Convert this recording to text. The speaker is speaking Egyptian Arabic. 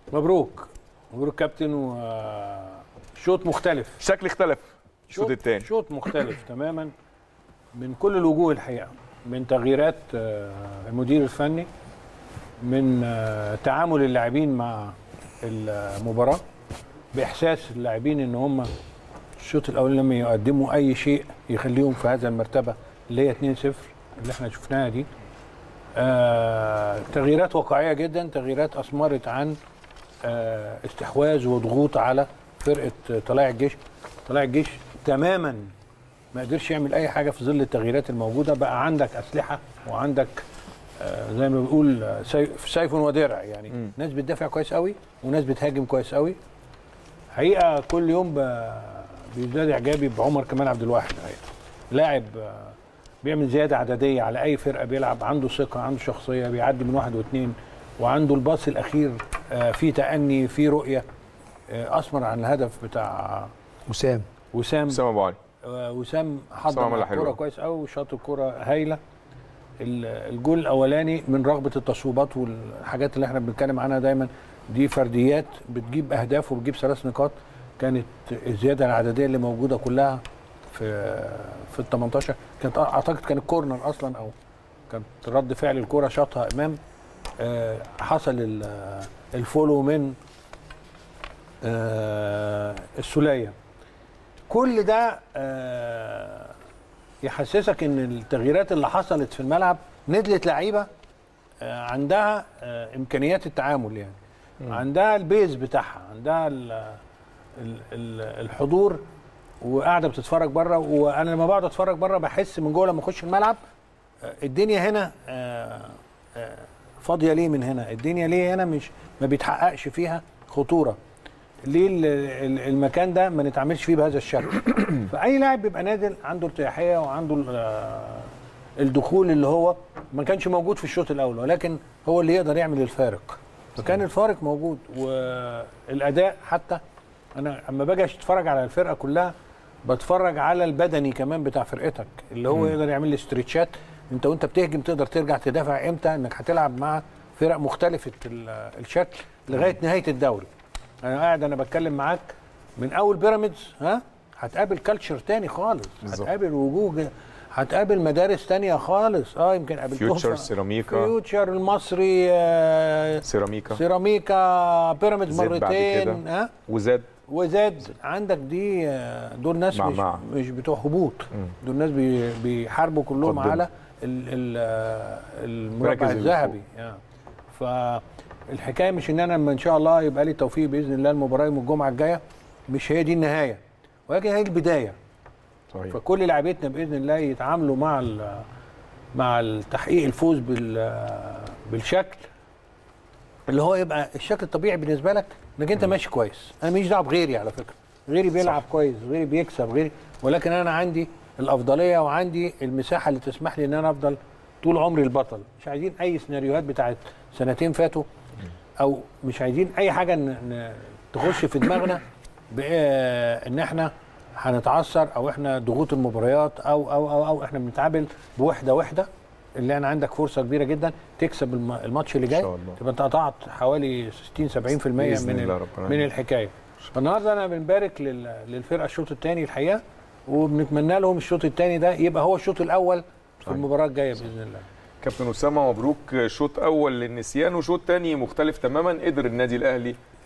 مبروك مبروك كابتن وشوط مختلف الشكل اختلف الشوط الثاني شوط مختلف تماما من كل الوجوه الحقيقه من تغييرات آه، المدير الفني من آه، تعامل اللاعبين مع المباراه باحساس اللاعبين ان هم الشوط الاول لم يقدموا اي شيء يخليهم في هذا المرتبه اللي هي 2-0 اللي احنا شفناها دي آه تغييرات واقعيه جدا تغييرات اثمرت عن آه استحواذ وضغوط على فرقه طلائع الجيش طلائع الجيش تماما ما قدرش يعمل اي حاجه في ظل التغييرات الموجوده بقى عندك اسلحه وعندك آه زي ما بنقول آه، سيف, سيف ودرع يعني مم. ناس بتدافع كويس قوي وناس بتهاجم كويس قوي حقيقه كل يوم ب- بيزداد اعجابي بعمر كمال عبد الواحد الحقيقه لاعب آه، بيعمل زياده عدديه على اي فرقه بيلعب عنده ثقه عنده شخصيه بيعدي من واحد واثنين وعنده الباص الاخير آه، في تأني في رؤيه آه، اسمر عن الهدف بتاع وسام وسام اسامه ابو علي آه، وسام وسام حضر عملها مع حلوة. الكوره كويس قوي وشاط الكوره هايله ال- الجول الاولاني من رغبه التصويبات والحاجات اللي احنا بنتكلم عنها دايما دي فرديات بتجيب اهداف وبتجيب ثلاث نقاط كانت الزياده العدديه اللي موجوده كلها في في ال 18 كانت اعتقد كانت كورنر اصلا او كانت رد فعل الكوره شاطها امام آه، حصل ال- الفولو من آه، السوليه كل ده آه، يحسسك ان التغييرات اللي حصلت في الملعب ندلت لعيبه آه، عندها آه، امكانيات التعامل يعني عندها البيز بتاعها عندها ال- ال- ال- الحضور وقاعده بتتفرج بره وانا لما بقعد اتفرج بره بحس من جوه لما اخش الملعب آه، الدنيا هنا آه، آه، فاضيه ليه من هنا الدنيا ليه هنا مش ما بيتحققش فيها خطوره ليه ال- ال- المكان ده ما نتعاملش فيه بهذا الشكل فاي لاعب بيبقى نازل عنده ارتياحيه وعنده ال- آه، الدخول اللي هو ما كانش موجود في الشوط الاول ولكن هو اللي يقدر يعمل الفارق فكان الفارق موجود والاداء حتى انا اما باجي اتفرج على الفرقه كلها بتفرج على البدني كمان بتاع فرقتك اللي هو يقدر يعمل لي استرتشات انت وانت بتهجم تقدر ترجع تدافع امتى انك هتلعب مع فرق مختلفه ال- الشكل لغايه نهايه الدوري انا قاعد انا بتكلم معاك من اول بيراميدز ها هتقابل كالتشر تاني خالص بالظبط. هتقابل وجوه هتقابل مدارس تانية خالص اه يمكن قابلتهم فيوتشر في- سيراميكا فيوتشر المصري آه سيراميكا سيراميكا بيراميدز زد بعد مرتين كده. ها وزاد وزاد عندك دي آه، دول ناس مع- مش, مع. مش بتوع هبوط دول ناس بي بيحاربوا كلهم قدموا. على ال- ال- آه، المربع المراكز اللي الذهبي يعني. فالحكايه مش ان انا لما ان شاء الله يبقى لي توفيق باذن الله المباراه يوم الجمعه الجايه مش هي دي النهايه ولكن هي البدايه صحيح فكل لعيبتنا باذن الله يتعاملوا مع ال- مع التحقيق الفوز بال بالشكل اللي هو يبقى الشكل الطبيعي بالنسبه لك انك انت ماشي كويس انا ماليش دعوه بغيري على فكره غيري بيلعب صح. كويس غيري بيكسب غيري ولكن انا عندي الافضليه وعندي المساحه اللي تسمح لي ان انا افضل طول عمري البطل مش عايزين اي سيناريوهات بتاعت سنتين فاتوا او مش عايزين اي حاجه ن- ن- تخش في دماغنا بان احنا هنتعثر او احنا ضغوط المباريات او او او, أو احنا بنتعامل بوحده وحده اللي انا عندك فرصه كبيره جدا تكسب الم- الماتش اللي جاي شاء الله. تبقى انت قطعت حوالي 60 70% بإذن من الله ال- ربنا من يعين. الحكايه فالنهارده انا بنبارك لل- للفرقه الشوط الثاني الحقيقه وبنتمنى لهم الشوط الثاني ده يبقى هو الشوط الاول في صحيح. المباراه الجايه باذن الله كابتن اسامه مبروك شوط اول للنسيان وشوط تاني مختلف تماما قدر النادي الاهلي